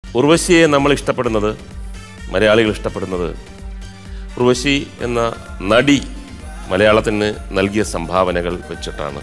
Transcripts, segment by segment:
ഉർവശിയെ നമ്മൾ ഇഷ്ടപ്പെടുന്നത് മലയാളികൾ ഇഷ്ടപ്പെടുന്നത് ഉർവശി എന്ന നടി മലയാളത്തിന് നൽകിയ സംഭാവനകൾ വെച്ചിട്ടാണ്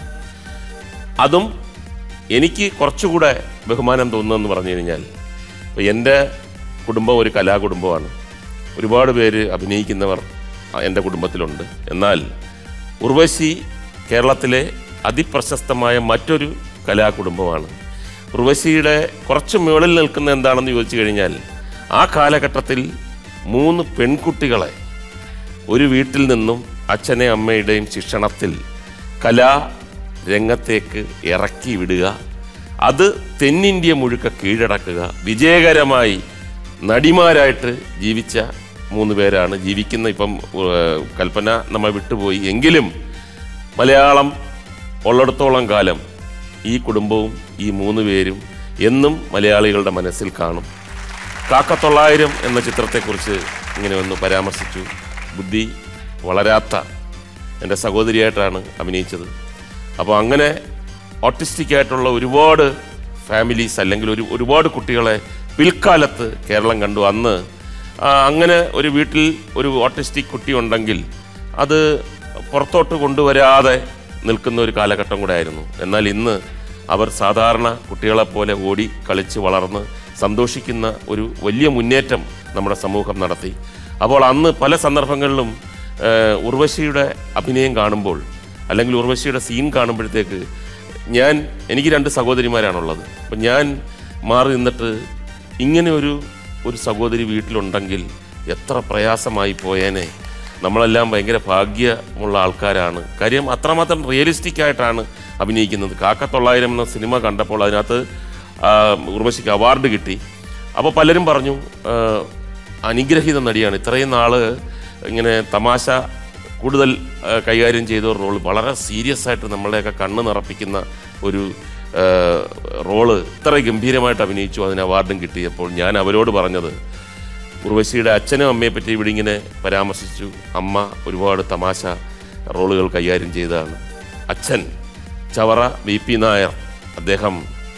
അതും എനിക്ക് കുറച്ചുകൂടെ ബഹുമാനം തോന്നുന്നതെന്ന് പറഞ്ഞു കഴിഞ്ഞാൽ ഇപ്പോൾ എൻ്റെ കുടുംബം ഒരു കലാകുടുംബമാണ് ഒരുപാട് പേര് അഭിനയിക്കുന്നവർ ആ, എൻ്റെ കുടുംബത്തിലുണ്ട് എന്നാൽ ഉർവശി കേരളത്തിലെ അതിപ്രശസ്തമായ മറ്റൊരു കലാകുടുംബമാണ് ഉർവശിയുടെ കുറച്ച് മുകളിൽ നിൽക്കുന്ന എന്താണെന്ന് ചോദിച്ചു കഴിഞ്ഞാൽ ആ കാലഘട്ടത്തിൽ മൂന്ന് പെൺകുട്ടികളെ ഒരു വീട്ടിൽ നിന്നും അച്ഛനെ അമ്മയുടെയും ശിക്ഷണത്തിൽ കലാ രംഗത്തേക്ക് ഇറക്കി വിടുക അത് തെന്നിന്ത്യ മുഴുക്ക കീഴടക്കുക വിജയകരമായി നടിമാരായിട്ട് ജീവിച്ച മൂന്ന് പേരാണ് ജീവിക്കുന്ന ഇപ്പം ഏഹ്, കൽപ്പന നമ്മൾ വിട്ടുപോയി എങ്കിലും മലയാളം ഉള്ളിടത്തോളം കാലം ഈ കുടുംബവും ഈ മൂന്ന് പേരും എന്നും മലയാളികളുടെ മനസ്സിൽ കാണും കാക്കത്തൊള്ളായിരം എന്ന ചിത്രത്തെക്കുറിച്ച് ഇങ്ങനെ ഒന്ന് പരാമർശിച്ചു ബുദ്ധി വളരാത്ത എൻ്റെ സഹോദരിയായിട്ടാണ് അഭിനയിച്ചത് അപ്പോൾ അങ്ങനെ ഓട്ടിസ്റ്റിക് ആയിട്ടുള്ള ഒരുപാട് ഫാമിലീസ് അല്ലെങ്കിൽ ഒരു ഒരുപാട് കുട്ടികളെ പിൽക്കാലത്ത് കേരളം കണ്ടു അന്ന് ആ, അങ്ങനെ ഒരു വീട്ടിൽ ഒരു ഓട്ടിസ്റ്റിക് കുട്ടി ഉണ്ടെങ്കിൽ അത് പുറത്തോട്ട് കൊണ്ടുവരാതെ നിൽക്കുന്ന ഒരു കാലഘട്ടം കൂടെ ആയിരുന്നു എന്നാൽ ഇന്ന് അവർ സാധാരണ കുട്ടികളെപ്പോലെ ഓടി കളിച്ച് വളർന്ന് സന്തോഷിക്കുന്ന ഒരു വലിയ മുന്നേറ്റം നമ്മുടെ സമൂഹം നടത്തി അപ്പോൾ അന്ന് പല സന്ദർഭങ്ങളിലും ഏഹ്, ഉർവശിയുടെ അഭിനയം കാണുമ്പോൾ അല്ലെങ്കിൽ ഉർവശിയുടെ സീൻ കാണുമ്പോഴത്തേക്ക് ഞാൻ എനിക്ക് രണ്ട് സഹോദരിമാരാണുള്ളത് അപ്പം ഞാൻ മാറി നിന്നിട്ട് ഇങ്ങനെ ഒരു ഒരു സഹോദരി വീട്ടിലുണ്ടെങ്കിൽ എത്ര പ്രയാസമായി പോയേനെ നമ്മളെല്ലാം ഭയങ്കര ഭാഗ്യമുള്ള ആൾക്കാരാണ് കാര്യം അത്രമാത്രം റിയലിസ്റ്റിക് ആയിട്ടാണ് അഭിനയിക്കുന്നത് കാക്കത്തൊള്ളായിരം എന്ന സിനിമ കണ്ടപ്പോൾ അതിനകത്ത് ആ, ഉർവശിക്ക് അവാർഡ് കിട്ടി അപ്പോൾ പലരും പറഞ്ഞു ആ, അനുഗ്രഹീത നടിയാണ് ഇത്രയും നാള് ഇങ്ങനെ തമാശ കൂടുതൽ ആ, കൈകാര്യം ചെയ്ത ഒരു റോള് വളരെ സീരിയസ് ആയിട്ട് നമ്മളെയൊക്കെ കണ്ണ് നിറപ്പിക്കുന്ന ഒരു ആ, റോള് ഇത്ര ഗംഭീരമായിട്ട് അഭിനയിച്ചു അതിന് അവാർഡും കിട്ടിയപ്പോൾ ഞാൻ അവരോട് പറഞ്ഞത് ഉർവശിയുടെ അച്ഛനും അമ്മയെ പറ്റി ഇവിടെ ഇങ്ങനെ പരാമർശിച്ചു അമ്മ ഒരുപാട് തമാശ റോളുകൾ കൈകാര്യം ചെയ്തതാണ് അച്ഛൻ ചവറ വി പി നായർ അദ്ദേഹം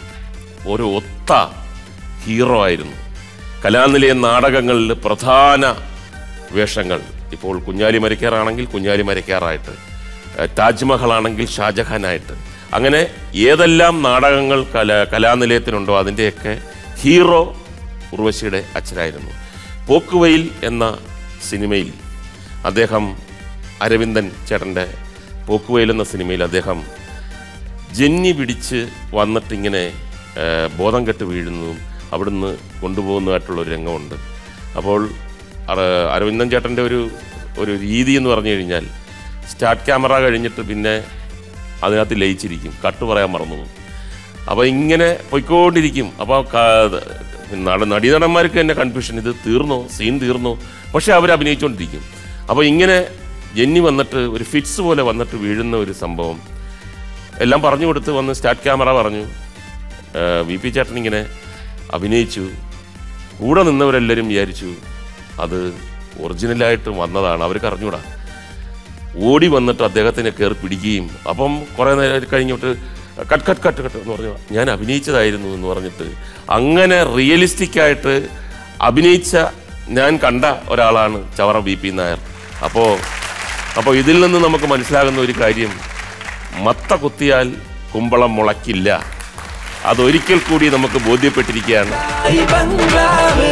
ഒരു ഒത്ത ഹീറോ ആയിരുന്നു കലാനിലയ നാടകങ്ങളിൽ പ്രധാന വേഷങ്ങൾ ഇപ്പോൾ കുഞ്ഞാലി മരക്കാറാണെങ്കിൽ കുഞ്ഞാലി മരക്കാറായിട്ട് ഏഹ് താജ്മഹൽ ആണെങ്കിൽ ഷാജഹാനായിട്ട് അങ്ങനെ ഏതെല്ലാം നാടകങ്ങൾ കല കലാനിലയത്തിനുണ്ടോ അതിൻ്റെയൊക്കെ ഹീറോ ഉർവശിയുടെ അച്ഛനായിരുന്നു പോക്കുവയിൽ എന്ന സിനിമയിൽ അദ്ദേഹം അരവിന്ദൻ ചേട്ടൻ്റെ പോക്കുവയിൽ എന്ന സിനിമയിൽ അദ്ദേഹം ജന്നി പിടിച്ച് വന്നിട്ടിങ്ങനെ ആ, ബോധം കെട്ട് വീഴുന്നതും അവിടുന്ന് കൊണ്ടുപോകുന്നതായിട്ടുള്ള ഒരു രംഗമുണ്ട് അപ്പോൾ അറ- അരവിന്ദൻ ചേട്ടൻ്റെ ഒരു ഒരു രീതി എന്ന് പറഞ്ഞു കഴിഞ്ഞാൽ സ്റ്റാർട്ട് ക്യാമറ കഴിഞ്ഞിട്ട് പിന്നെ അതിനകത്ത് ലയിച്ചിരിക്കും കട്ട് പറയാൻ മറന്നു പോകും അപ്പോൾ ഇങ്ങനെ പോയിക്കൊണ്ടിരിക്കും അപ്പോൾ നട നടീനടന്മാർക്ക് തന്നെ കൺഫ്യൂഷൻ ഇത് തീർന്നോ സീൻ തീർന്നോ പക്ഷെ അവർ അഭിനയിച്ചുകൊണ്ടിരിക്കും അപ്പോൾ ഇങ്ങനെ ജന്നി വന്നിട്ട് ഒരു ഫിറ്റ്സ് പോലെ വന്നിട്ട് വീഴുന്ന ഒരു സംഭവം എല്ലാം പറഞ്ഞു കൊടുത്ത് വന്ന് സ്റ്റാർട്ട് ക്യാമറ പറഞ്ഞു വി പി ചേട്ടൻ ഇങ്ങനെ അഭിനയിച്ചു കൂടെ നിന്നവരെല്ലാവരും വിചാരിച്ചു അത് ഒറിജിനലായിട്ട് വന്നതാണ് അവർക്ക് അറിഞ്ഞൂടാ ഓടി വന്നിട്ട് അദ്ദേഹത്തിനെ കയറി പിടിക്കുകയും അപ്പം കുറേ നേരം കഴിഞ്ഞിട്ട് കട്ട് കട്ട് കട്ട് കട്ട് എന്ന് പറഞ്ഞു ഞാൻ അഭിനയിച്ചതായിരുന്നു എന്ന് പറഞ്ഞിട്ട് അങ്ങനെ റിയലിസ്റ്റിക് ആയിട്ട് അഭിനയിച്ച ഞാൻ കണ്ട ഒരാളാണ് ചവറ ബി പി നായർ അപ്പോൾ അപ്പോൾ ഇതിൽ നിന്ന് നമുക്ക് മനസ്സിലാകുന്ന ഒരു കാര്യം മത്ത കുത്തിയാൽ കുമ്പളം മുളയ്ക്കില്ല അതൊരിക്കൽ കൂടി നമുക്ക് ബോധ്യപ്പെട്ടിരിക്കുകയാണ് ഈ ബംഗ്ലാവ്